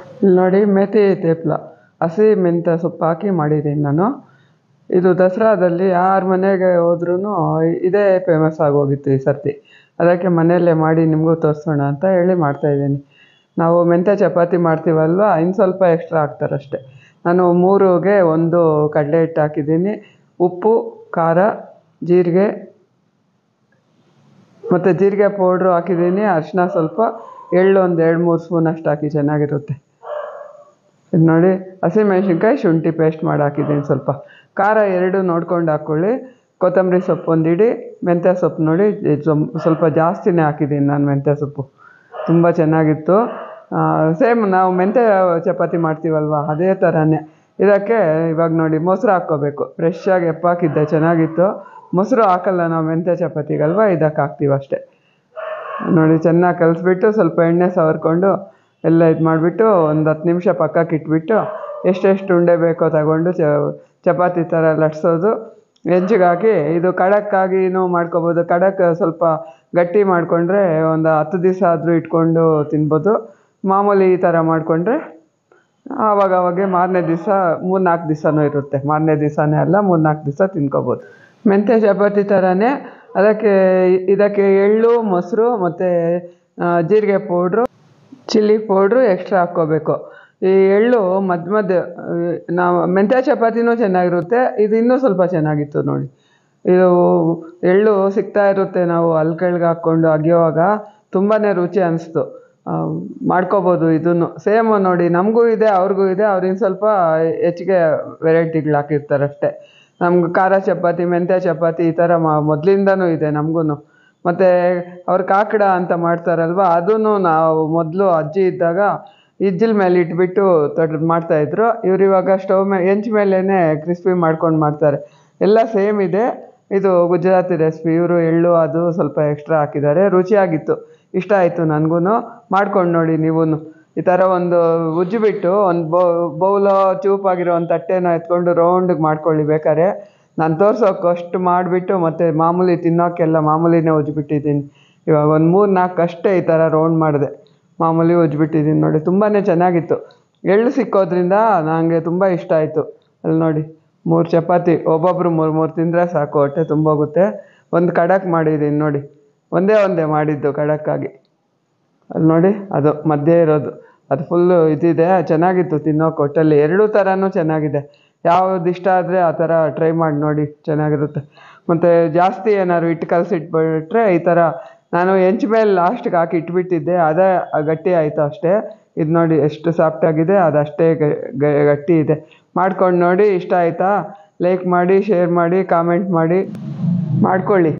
ಇಲ್ಲಿ ನೋಡಿ ಮೆಂತೆ ತೇಪ್ಲ ಹಸಿ ಮೆಂತ್ಯ ಸೊಪ್ಪು ಹಾಕಿ ಮಾಡಿದ್ದೀನಿ ನಾನು ಇದು ದಸರಾದಲ್ಲಿ ಯಾರ ಮನೆಗೆ ಹೋದ್ರೂ ಇದೇ ಫೇಮಸ್ ಆಗೋಗಿತ್ತು ಈ ಸರ್ತಿ ಅದಕ್ಕೆ ಮನೆಯಲ್ಲೇ ಮಾಡಿ ನಿಮಗೂ ತೋರಿಸೋಣ ಅಂತ ಹೇಳಿ ಮಾಡ್ತಾಯಿದ್ದೀನಿ ನಾವು ಮೆಂತ್ಯ ಚಪಾತಿ ಮಾಡ್ತೀವಲ್ವ ಇನ್ನು ಸ್ವಲ್ಪ ಎಕ್ಸ್ಟ್ರಾ ಹಾಕ್ತಾರಷ್ಟೆ ನಾನು ಮೂರುಗೆ ಒಂದು ಕಡಲೆ ಹಿಟ್ಟು ಹಾಕಿದ್ದೀನಿ ಉಪ್ಪು ಖಾರ ಜೀರಿಗೆ ಮತ್ತು ಜೀರಿಗೆ ಪೌಡ್ರು ಹಾಕಿದ್ದೀನಿ ಅರಿಶಿನ ಸ್ವಲ್ಪ ಎಳ್ಳು ಒಂದು ಎರಡು ಮೂರು ಸ್ಪೂನ್ ಅಷ್ಟು ಹಾಕಿ ಚೆನ್ನಾಗಿರುತ್ತೆ ಇದು ನೋಡಿ ಹಸಿಮೆಣ್ಸಿನ್ಕಾಯಿ ಶುಂಠಿ ಪೇಸ್ಟ್ ಮಾಡಿ ಹಾಕಿದ್ದೀನಿ ಸ್ವಲ್ಪ ಖಾರ ಎರಡು ನೋಡ್ಕೊಂಡು ಹಾಕ್ಕೊಳ್ಳಿ ಕೊತ್ತಂಬರಿ ಸೊಪ್ಪು ಒಂದು ಇಡಿ ಮೆಂತ್ಯ ಸೊಪ್ಪು ನೋಡಿ ಇದು ಸ್ವಲ್ಪ ಜಾಸ್ತಿನೇ ಹಾಕಿದ್ದೀನಿ ನಾನು ಮೆಂತ್ಯ ಸೊಪ್ಪು ತುಂಬ ಚೆನ್ನಾಗಿತ್ತು ಸೇಮ್ ನಾವು ಮೆಂತ್ಯ ಚಪಾತಿ ಮಾಡ್ತೀವಲ್ವ ಅದೇ ಥರನೇ ಇದಕ್ಕೆ ಇವಾಗ ನೋಡಿ ಮೊಸರು ಹಾಕ್ಕೋಬೇಕು ಫ್ರೆಶ್ಶಾಗಿ ಎಪ್ಪಾಕಿದ್ದೆ ಚೆನ್ನಾಗಿತ್ತು ಮೊಸರು ಹಾಕಲ್ಲ ನಾವು ಮೆಂತ್ಯ ಚಪಾತಿಗಲ್ವ ಇದಕ್ಕೆ ಹಾಕ್ತೀವಿ ಅಷ್ಟೇ ನೋಡಿ ಚೆನ್ನಾಗಿ ಕಲಿಸ್ಬಿಟ್ಟು ಸ್ವಲ್ಪ ಎಣ್ಣೆ ಸವರ್ಕೊಂಡು ಎಲ್ಲ ಇದು ಮಾಡಿಬಿಟ್ಟು ಒಂದು ಹತ್ತು ನಿಮಿಷ ಪಕ್ಕಕ್ಕೆ ಇಟ್ಬಿಟ್ಟು ಎಷ್ಟೆಷ್ಟು ಉಂಡೆ ಬೇಕೋ ತಗೊಂಡು ಚ ಚಪಾತಿ ಥರ ಲಟ್ಸೋದು ಹೆಂಚಿಗೆ ಹಾಕಿ ಇದು ಖಡಕ್ಕಾಗಿನೂ ಮಾಡ್ಕೊಬೋದು ಖಡಕ್ ಸ್ವಲ್ಪ ಗಟ್ಟಿ ಮಾಡಿಕೊಂಡ್ರೆ ಒಂದು ಹತ್ತು ದಿವಸ ಆದರೂ ಇಟ್ಕೊಂಡು ತಿನ್ಬೋದು ಮಾಮೂಲಿ ಈ ಥರ ಮಾಡಿಕೊಂಡ್ರೆ ಆವಾಗ ಅವಾಗೆ ಮಾರನೇ ದಿವಸ ಮೂರು ನಾಲ್ಕು ದಿವಸನೂ ಇರುತ್ತೆ ಮಾರನೇ ದಿವಸನೇ ಅಲ್ಲ ಮೂರು ನಾಲ್ಕು ದಿವಸ ತಿನ್ಕೋಬೋದು ಮೆಂತ್ಯ ಚಪಾತಿ ಥರನೇ ಅದಕ್ಕೆ ಇದಕ್ಕೆ ಎಳ್ಳು ಮೊಸರು ಮತ್ತು ಜೀರಿಗೆ ಪೌಡ್ರು ಚಿಲ್ಲಿ ಪೌಡ್ರು ಎಕ್ಸ್ಟ್ರಾ ಹಾಕ್ಕೋಬೇಕು ಈ ಎಳ್ಳು ಮಧ್ಯ ಮಧ್ಯ ನಾವು ಮೆಂತ್ಯ ಚಪಾತಿನೂ ಚೆನ್ನಾಗಿರುತ್ತೆ ಇದು ಇನ್ನೂ ಸ್ವಲ್ಪ ಚೆನ್ನಾಗಿತ್ತು ನೋಡಿ ಇದು ಎಳ್ಳು ಸಿಗ್ತಾ ಇರುತ್ತೆ ನಾವು ಹಲ್ಕಳ್ಗೆ ಹಾಕ್ಕೊಂಡು ಅಗಿಯೋವಾಗ ತುಂಬಾ ರುಚಿ ಅನಿಸ್ತು ಮಾಡ್ಕೋಬೋದು ಇದನ್ನು ಸೇಮ್ ನೋಡಿ ನಮಗೂ ಇದೆ ಅವ್ರಿಗೂ ಇದೆ ಅವ್ರಿನ್ನು ಸ್ವಲ್ಪ ಹೆಚ್ಚಿಗೆ ವೆರೈಟಿಗಳು ಹಾಕಿರ್ತಾರೆ ಅಷ್ಟೇ ನಮ್ಗೆ ಖಾರ ಚಪಾತಿ ಮೆಂತ್ಯ ಚಪಾತಿ ಈ ಥರ ಮೊದಲಿಂದನೂ ಇದೆ ನಮಗೂ ಮತ್ತು ಅವ್ರು ಕಾಕಡ ಅಂತ ಮಾಡ್ತಾರಲ್ವ ಅದೂ ನಾವು ಮೊದಲು ಅಜ್ಜಿ ಇದ್ದಾಗ ಇಜ್ಜಿಲ್ ಮೇಲೆ ಇಟ್ಬಿಟ್ಟು ತೊಡ್ ಮಾಡ್ತಾಯಿದ್ರು ಇವ್ರು ಇವಾಗ ಸ್ಟವ್ ಮೇಲೆ ಹೆಂಚ್ ಮೇಲೇ ಕ್ರಿಸ್ಪಿ ಮಾಡ್ಕೊಂಡು ಮಾಡ್ತಾರೆ ಎಲ್ಲ ಸೇಮ್ ಇದೆ ಇದು ಗುಜರಾತಿ ರೆಸಿಪಿ ಇವರು ಎಳ್ಳು ಅದು ಸ್ವಲ್ಪ ಎಕ್ಸ್ಟ್ರಾ ಹಾಕಿದ್ದಾರೆ ರುಚಿಯಾಗಿತ್ತು ಇಷ್ಟ ಆಯಿತು ನನಗೂ ಮಾಡ್ಕೊಂಡು ನೋಡಿ ನೀವೂ ಈ ಥರ ಒಂದು ಉಜ್ಜಿಬಿಟ್ಟು ಒಂದು ಬೌಲೋ ಚೂಪಾಗಿರೋ ಒಂದು ತಟ್ಟೆನ ಎತ್ಕೊಂಡು ರೌಂಡಿಗೆ ಮಾಡ್ಕೊಳ್ಳಿ ಬೇಕಾದ್ರೆ ನಾನು ತೋರ್ಸೋಕೆ ಅಷ್ಟು ಮಾಡಿಬಿಟ್ಟು ಮತ್ತು ಮಾಮೂಲಿ ತಿನ್ನೋಕ್ಕೆಲ್ಲ ಮಾಮೂಲಿನೇ ಉಜ್ಜಿಬಿಟ್ಟಿದ್ದೀನಿ ಇವಾಗ ಒಂದು ಮೂರು ನಾಲ್ಕು ಅಷ್ಟೇ ಈ ಥರ ರೌಂಡ್ ಮಾಡಿದೆ ಮಾಮೂಲಿ ಉಜ್ಜಿಬಿಟ್ಟಿದ್ದೀನಿ ನೋಡಿ ತುಂಬಾ ಚೆನ್ನಾಗಿತ್ತು ಎಳ್ಳು ಸಿಕ್ಕೋದ್ರಿಂದ ನನಗೆ ತುಂಬ ಇಷ್ಟ ಆಯಿತು ಅಲ್ಲಿ ನೋಡಿ ಮೂರು ಚಪಾತಿ ಒಬ್ಬೊಬ್ಬರು ಮೂರು ಮೂರು ತಿಂದರೆ ಸಾಕು ಹೊಟ್ಟೆ ತುಂಬೋಗುತ್ತೆ ಒಂದು ಖಡಕ್ ಮಾಡಿದ್ದೀನಿ ನೋಡಿ ಒಂದೇ ಒಂದೇ ಮಾಡಿದ್ದು ಖಡಕ್ಕಾಗಿ ಅಲ್ಲಿ ನೋಡಿ ಅದು ಮಧ್ಯೆ ಇರೋದು ಅದು ಫುಲ್ಲು ಇದಿದೆ ಚೆನ್ನಾಗಿತ್ತು ತಿನ್ನೋಕೆ ಒಟ್ಟಲ್ಲಿ ಎರಡೂ ಥರನೂ ಚೆನ್ನಾಗಿದೆ ಯಾವ್ದು ಇಷ್ಟ ಆದರೆ ಆ ಥರ ಟ್ರೈ ಮಾಡಿ ನೋಡಿ ಚೆನ್ನಾಗಿರುತ್ತೆ ಮತ್ತು ಜಾಸ್ತಿ ಏನಾದ್ರು ಹಿಟ್ಟು ಕಲಸಿಟ್ಬಿಟ್ರೆ ಈ ಥರ ನಾನು ಹೆಂಚ್ ಮೇಲೆ ಲಾಸ್ಟ್ಗೆ ಹಾಕಿ ಇಟ್ಬಿಟ್ಟಿದ್ದೆ ಅದೇ ಗಟ್ಟಿ ಆಯಿತು ಅಷ್ಟೇ ಇದು ನೋಡಿ ಎಷ್ಟು ಸಾಫ್ಟಾಗಿದೆ ಅದು ಅಷ್ಟೇ ಗಟ್ಟಿ ಇದೆ ಮಾಡ್ಕೊಂಡು ನೋಡಿ ಇಷ್ಟ ಆಯಿತಾ ಲೈಕ್ ಮಾಡಿ ಶೇರ್ ಮಾಡಿ ಕಾಮೆಂಟ್ ಮಾಡಿ ಮಾಡ್ಕೊಳ್ಳಿ